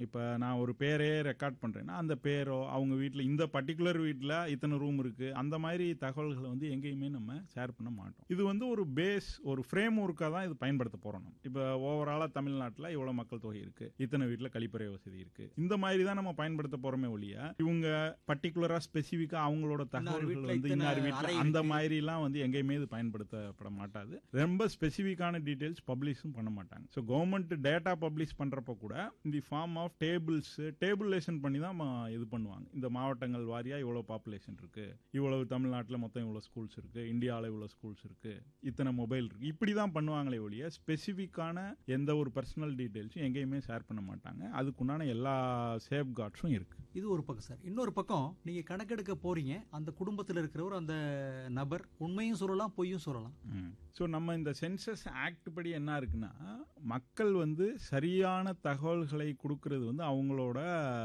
இப்போ நான் ஒரு பேரே ரெக்கார்ட் பண்றேன்னா அந்த பேரோ அவங்க வீட்டில் இந்த பர்டிகுலர் வீட்டில் இத்தனை ரூம் இருக்கு அந்த மாதிரி தகவல்களை வந்து எங்கேயுமே நம்ம ஷேர் பண்ண மாட்டோம் இது வந்து ஒரு பேஸ் ஒரு ஃப்ரேம் ஒர்க்காக தான் இது பயன்படுத்த போறோம் நம்ம இப்போ ஓவராலா தமிழ்நாட்டில் இவ்வளவு மக்கள் தொகை இருக்கு இத்தனை வீட்டில் கழிப்பறை வசதி இருக்கு இந்த மாதிரி தான் நம்ம பயன்படுத்த போறோமே ஒழிய இவங்க பர்டிகுலரா ஸ்பெசிஃபிக்கா அவங்களோட தகவல்கள் வீட்ல வந்து இத்தனை இன்னார் அறை வீட்டில் அந்த மாதிரிலாம் வந்து எங்கேயுமே இது பயன்படுத்தப்பட மாட்டாது ரொம்ப ஸ்பெசிஃபிக்கான டீடைல்ஸ் பப்ளிஷும் பண்ண மாட்டாங்க ஸோ கவர்மெண்ட் டேட்டா பப்ளிஷ் பண்றப்ப கூட இந்த ஃபார்ம் ஆஃப் டேபிள்ஸ் டேபிளேஷன் பண்ணி தான் ம- இது பண்ணுவாங்க இந்த மாவட்டங்கள் வாரியா இவ்வளவு பாப்புலேஷன் இருக்கு இவ்வளவு தமிழ்நாட்டில் மொத்தம் இவ்வளவு ஸ்கூல்ஸ் இருக்கு இந்தியாவில் இவ்வளவு ஸ்கூல்ஸ் இருக்கு இத்தனை மொபைல் இருக்கு இப்படி தான் பண்ணுவாங்களே ஒழிய ஸ்பெசிஃபிக்கான எந்த ஒரு பர்சனல் டீடைல்ஸும் எங்கேயுமே ஷேர் பண்ண மாட்டாங்க அதுக்குண்டான எல்லா சேஃப் கார்ட்ஸும் இருக்கு இது ஒரு பக்கம் சார் இன்னொரு பக்கம் நீங்க கணக்கெடுக்க போறீங்க அந்த குடும்பத்தில் இருக்கிறவர் அந்த நபர் உண்மையும் சொல்லலாம் பொய்யும் சொல்லலாம் ஸோ நம்ம இந்த சென்சஸ் ஆக்ட் படி என்ன இருக்குன்னா மக்கள் வந்து சரியான தகவல்களை கொடுக்கறது வந்து அவங்களோட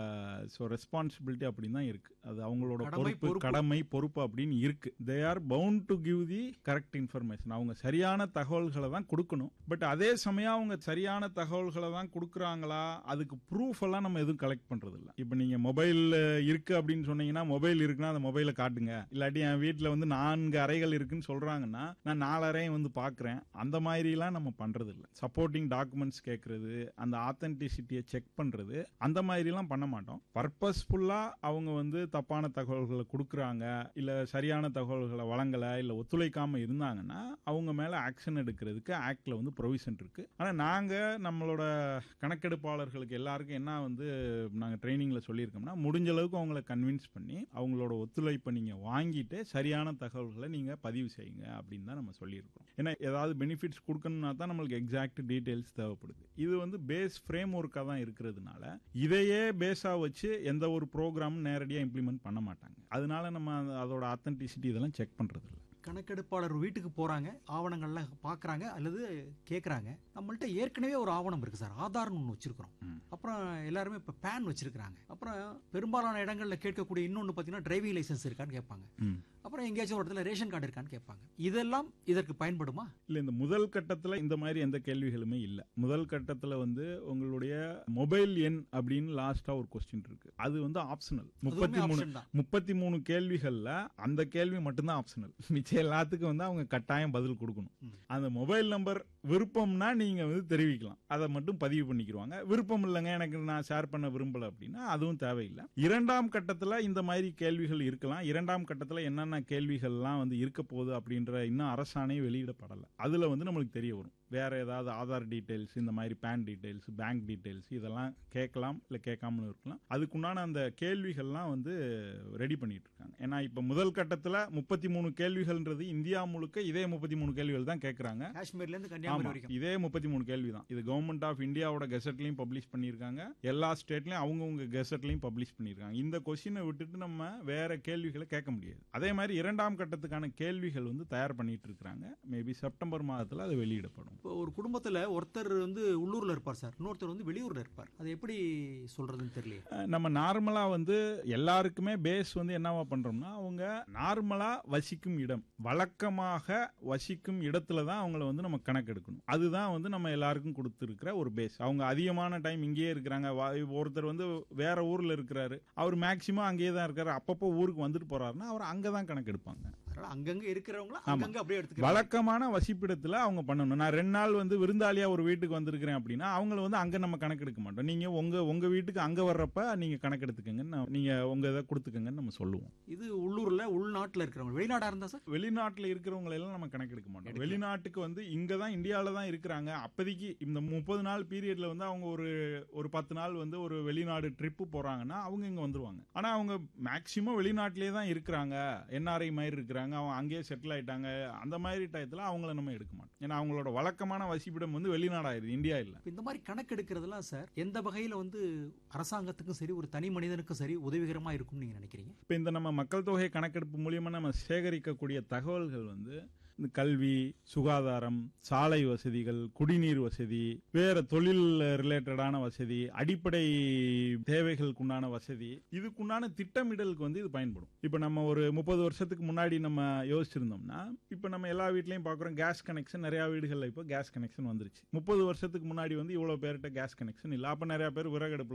ஸோ ரெஸ்பான்சிபிலிட்டி அப்படின்னு தான் இருக்கு அது அவங்களோட கடமை, பொறுப்பு பொறுப்பு. கடமை பொறுப்பு அப்படின்னு இருக்கு they are bound to give the correct information அவங்க சரியான தகவல்களை தான் கொடுக்கணும் பட் அதே சமயம் அவங்க சரியான தகவல்களை தான் கொடுக்குறாங்களா அதுக்கு ப்ரூஃப் எல்லாம் நம்ம எதுவும் கலெக்ட் பண்றது இல்ல இப்போ நீங்க மொபைல் இருக்கு அப்படின்னு சொன்னீங்கன்னா மொபைல் இருக்குன்னா அந்த மொபைலை காட்டுங்க இல்லாட்டி என் வீட்டில் வந்து நான்கு அறைகள் இருக்குன்னு சொல்றாங்கன்னா நான் நாலு அறையும் வந்து பார்க்குறேன் அந்த மாதிரிலாம் நம்ம பண்றது இல்ல சப்போர்ட்டிங் டாக்குமெண்ட்ஸ் கேட்கறது அந்த ஆத்தென்டிசிட்டியை செக் பண்றது அந்த மாதிரிலாம் பண்ண மாட்டோம் பர்பஸ்ஃபுல்லா அவங்க வந்து தப்பான தகவல்களை கொடுக்குறாங்க இல்ல சரியான தகவல்களை வழங்கல இல்ல ஒத்துழைக்காம இருந்தாங்கன்னா அவங்க மேல ஆக்ஷன் எடுக்கிறதுக்கு ஆக்ட்ல வந்து ப்ரொவிஷன் இருக்கு ஆனா நாங்க நம்மளோட கணக்கெடுப்பாளர்களுக்கு எல்லாருக்கும் என்ன வந்து நாங்க ட்ரைனிங்ல சொல்லியிருக்கோம்னா முடிஞ்ச அளவுக்கு அவங்கள கன்வின்ஸ் பண்ணி அவங்களோட ஒத்துழைப்பை நீங்க வாங்கிட்டு சரியான தகவல்களை நீங்க பதிவு செய்யுங்க அப்படின்னு தான் நம்ம சொல்லியிருக்கோம் ஏன்னா ஏதாவது பெனிஃபிட்ஸ் கொடுக்கணும்னா தான் நம்மளுக்கு எக்ஸாக்ட் டீடைல்ஸ் தேவைப்படுது இது வந்து பேஸ் ஃப்ரேம் ஒர்க்காக தான் இருக்கிறதுனால இதையே பேஸா வச்சு எந்த ஒரு ப்ரோக்ராமும் நேரடியாக இம்ப்ளிமெண்ட் பண்ண மாட்டாங்க அதனால நம்ம அந்த- அதோட ஆத்தென்டிசிட்டி இதெல்லாம் செக் பண்றது இல்ல கணக்கெடுப்பாளர் வீட்டுக்கு போறாங்க ஆவணங்கள்லாம் பார்க்கறாங்க அல்லது கேட்கறாங்க நம்மள்ட்ட ஏற்கனவே ஒரு ஆவணம் இருக்கு சார் ஆதார்னு ஒன்று வச்சிருக்கிறோம் அப்புறம் எல்லாருமே இப்போ பேன் வச்சிருக்காங்க அப்புறம் பெரும்பாலான இடங்கள்ல கேட்கக்கூடிய இன்னொன்று பார்த்தீங்கன்னா டிரைவிங் லைசென்ஸ் இருக்கான்னு கேட்பாங்க ம். அப்புறம் எங்கேயாச்சும் ஒரு இடத்துல ரேஷன் கார்டு இருக்கான்னு கேட்பாங்க இதெல்லாம் இதற்கு பயன்படுமா இல்ல இந்த முதல் கட்டத்துல இந்த மாதிரி எந்த கேள்விகளுமே இல்ல முதல் கட்டத்துல வந்து உங்களுடைய மொபைல் எண் அப்படின்னு லாஸ்டா ஒரு கொஸ்டின் இருக்கு அது வந்து ஆப்ஷனல் முப்பத்தி மூணு option தான். முப்பத்தி மூணு கேள்விகள்ல அந்த கேள்வி மட்டும்தான் ஆப்ஷனல் மிச்சம் எல்லாத்துக்கும் வந்து அவங்க கட்டாயம் பதில் கொடுக்கணும் அந்த மொபைல் நம்பர் விருப்பம்னா நீங்க வந்து தெரிவிக்கலாம் அதை மட்டும் பதிவு பண்ணிக்கிருவாங்க விருப்பம் இல்லைங்க எனக்கு நான் ஷேர் பண்ண விரும்பல அப்படின்னா அதுவும் தேவையில்லை இரண்டாம் கட்டத்துல இந்த மாதிரி கேள்விகள் இருக்கலாம் இரண்டாம் கட்டத்துல என்னென்ன கேள்விகள்லாம் வந்து இருக்க போகுது அப்படின்ற இன்னும் அரசாணை வெளியிடப்படல அதுல வந்து நம்மளுக்கு தெரிய வரும் வேற ஏதாவது ஆதார் டீடைல்ஸ் இந்த மாதிரி பேன் டீடைல்ஸ் பேங்க் டீடைல்ஸ் இதெல்லாம் கேட்கலாம் இல்ல கேட்காமலும் இருக்கலாம் அதுக்குண்டான அந்த கேள்விகள்லாம் வந்து ரெடி பண்ணிட்டு இருக்காங்க ஏன்னா இப்ப முதல் கட்டத்துல முப்பத்தி மூணு கேள்விகள்ன்றது இந்தியா முழுக்க இதே முப்பத்தி மூணு கேள்விகள் தான் கேட்கறாங்க காஷ்மீர்ல இருந்து கன்னியாகுமரி ஆமா வரைக்கும் இதே முப்பத்தி மூணு கேள்வி தான் இது கவர்மெண்ட் ஆஃப் இந்தியாவோட கெசட்லயும் பப்ளிஷ் பண்ணியிருக்காங்க எல்லா ஸ்டேட்லயும் அவங்கவுங்க கெசட்லயும் பப்ளிஷ் பண்ணியிருக்காங்க இந்த கொஸ்டினை விட்டுட்டு நம்ம வேற கேள்விகளை கேட்க முடியாது அதே மாதிரி இரண்டாம் கட்டத்துக்கான கேள்விகள் வந்து தயார் பண்ணிட்டு இருக்காங்க மேபி செப்டம்பர் மாதத்துல அது வெளியிடப்படும் இப்போ ஒரு குடும்பத்துல ஒருத்தர் வந்து உள்ளூர்ல இருப்பார் சார் இன்னொருத்தர் வந்து வெளியூர்ல இருப்பார் அது எப்படி சொல்றதுன்னு தெரியல அஹ் நம்ம நார்மலா வந்து எல்லாருக்குமே பேஸ் வந்து என்னவா பண்றோம்னா அவங்க நார்மலா வசிக்கும் இடம் வழக்கமாக வசிக்கும் இடத்துல தான் அவங்கள வந்து நம்ம கணக்கெடுக்கணும் அதுதான் வந்து நம்ம எல்லாருக்கும் கொடுத்துருக்கிற ஒரு பேஸ் அவங்க அதிகமான டைம் இங்கேயே இருக்கிறாங்க வா- ஒருத்தர் வந்து வேற ஊர்ல இருக்கிறாரு அவர் மேக்சிமம் அங்கேயே தான் இருக்காரு அப்பப்போ ஊருக்கு வந்துட்டு போறாருன்னா அவர் அங்கதான் கணக்கெடுப்பாங்க அதனால அங்கங்க இருக்கிறவங்கள அங்கங்க அப்படியே எடுத்துக்கலாம் வழக்கமான வசிப்பிடத்துல அவங்க பண்ணணும் நான் ரெண்டு நாள் வந்து விருந்தாளியா ஒரு வீட்டுக்கு வந்திருக்கிறேன் அப்படின்னா அவங்கள வந்து அங்க நம்ம கணக்கெடுக்க மாட்டோம் நீங்க உங்க உங்க வீட்டுக்கு அங்க வர்றப்ப நீங்க கணக்கெடுத்துக்கங்கன்னு நான்- நீங்க உங்க இதை கொடுத்துக்கங்கன்னு நம்ம சொல்லுவோம் இது உள்ளூர்ல உள்நாட்டுல இருக்கிறவங்க வெளிநாடா இருந்தா சார் வெளிநாட்டுல இருக்கிறவங்க எல்லாம் நம்ம கணக்கெடுக்க மாட்டோம் வெளிநாட்டுக்கு வந்து இங்க தான் இந்தியாவில தான் இருக்கிறாங்க அப்போதைக்கு இந்த முப்பது நாள் பீரியட்ல வந்து அவங்க ஒரு ஒரு பத்து நாள் வந்து ஒரு வெளிநாடு ட்ரிப்பு போறாங்கன்னா அவங்க இங்க வந்துருவாங்க ஆனா அவங்க மேக்சிமம் வெளிநாட்டிலே தான் இருக்கிறாங்க என்ஆர்ஐ மாதிரி இருக்கிறாங்க அவங்க அங்கேயே செட்டில் ஆயிட்டாங்க அந்த மாதிரி டயத்துல அவங்கள நம்ம எடுக்க மாட்டோம் ஏன்னா அவங்களோட வழக்கமான வசிப்பிடம் வந்து வெளிநாடாயிருது இந்தியா இல்ல இப்ப இந்த மாதிரி கணக்கெடுக்கிறதெல்லாம் சார் எந்த வகையில வந்து அரசாங்கத்துக்கும் சரி ஒரு தனி மனிதனுக்கும் சரி உதவிகரமா இருக்கும்னு நீங்க நினைக்கிறீங்க இப்போ இந்த நம்ம மக்கள் தொகை கணக்கெடுப்பு மூலியமா நம்ம சேகரிக்கக்கூடிய தகவல்கள் வந்து இந்த கல்வி சுகாதாரம் சாலை வசதிகள் குடிநீர் வசதி வேற தொழில் ரிலேட்டடான வசதி அடிப்படை தேவைகளுக்குண்டான வசதி இதுக்குண்டான திட்டமிடலுக்கு வந்து இது பயன்படும் இப்போ நம்ம ஒரு முப்பது வருஷத்துக்கு முன்னாடி நம்ம யோசிச்சிருந்தோம்னா இப்போ நம்ம எல்லா வீட்லயும் பார்க்குறோம் கேஸ் கனெக்ஷன் நிறைய வீடுகளில் இப்போ கேஸ் கனெக்ஷன் வந்துருச்சு முப்பது வருஷத்துக்கு முன்னாடி வந்து இவ்வளவு பேர்கிட்ட கேஸ் கனெக்ஷன் இல்லை அப்போ நிறைய பேர் விறகடுப்புல